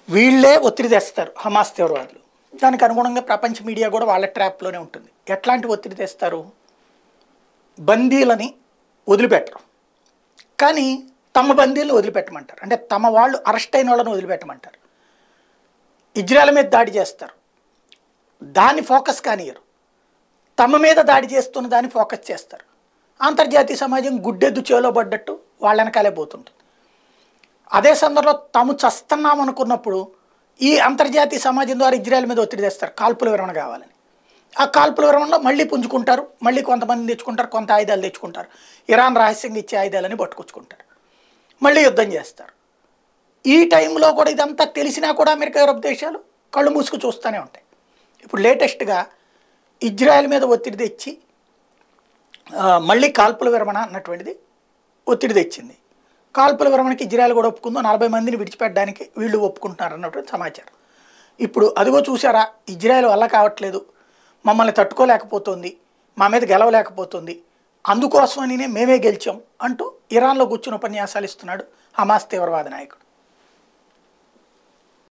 వీళ్ళే ఒత్తిడి తెస్తారు హమాస్ తీవ్రవాదులు దానికి అనుగుణంగా ప్రపంచ మీడియా కూడా వాళ్ళ ట్రాప్లోనే ఉంటుంది ఎట్లాంటి ఒత్తిడి తెస్తారు బందీలని వదిలిపెట్టరు కానీ తమ బందీలను వదిలిపెట్టమంటారు అంటే తమ వాళ్ళు అరెస్ట్ అయిన వాళ్ళని వదిలిపెట్టమంటారు ఇజ్రాయెల్ మీద దాడి చేస్తారు దాన్ని ఫోకస్ కానియరు తమ మీద దాడి చేస్తున్న దాన్ని ఫోకస్ చేస్తారు అంతర్జాతీయ సమాజం గుడ్డెద్దు చేలో పడ్డట్టు వాళ్ళ వెనకాలే పోతుంటుంది అదే సందర్భంలో తాము చస్తున్నాం అనుకున్నప్పుడు ఈ అంతర్జాతీయ సమాజం ద్వారా ఇజ్రాయెల్ మీద ఒత్తిడి తెస్తారు కాల్పుల విరమణ కావాలని ఆ కాల్పుల విరమణలో మళ్ళీ పుంజుకుంటారు మళ్ళీ కొంతమంది తెచ్చుకుంటారు కొంత ఆయుధాలు తెచ్చుకుంటారు ఇరాన్ రహస్యంగా ఇచ్చే ఆయుధాలని పట్టుకొచ్చుకుంటారు మళ్ళీ యుద్ధం చేస్తారు ఈ టైంలో కూడా ఇదంతా తెలిసినా కూడా అమెరికా యూరప్ దేశాలు కళ్ళు మూసుకు చూస్తూనే ఉంటాయి ఇప్పుడు లేటెస్ట్గా ఇజ్రాయెల్ మీద ఒత్తిడి తెచ్చి ఆ, మళ్ళీ కాల్పుల విరమణ అన్నటువంటిది ఒత్తిడి తెచ్చింది కాల్పుల విరమణకి ఇజ్రాయెల్ కూడా ఒప్పుకుందో నలభై మందిని విడిచిపెట్టడానికి వీళ్ళు ఒప్పుకుంటున్నారు అన్నటువంటి సమాచారం ఇప్పుడు అదిగో చూసారా ఇజ్రాయెల్ వల్ల కావట్లేదు మమ్మల్ని తట్టుకోలేకపోతుంది మా మీద గెలవలేకపోతుంది అందుకోసమని మేమే గెలిచాం అంటూ ఇరాన్లో కూర్చుని ఉపన్యాసాలు ఇస్తున్నాడు హమాస్ తీవ్రవాద నాయకుడు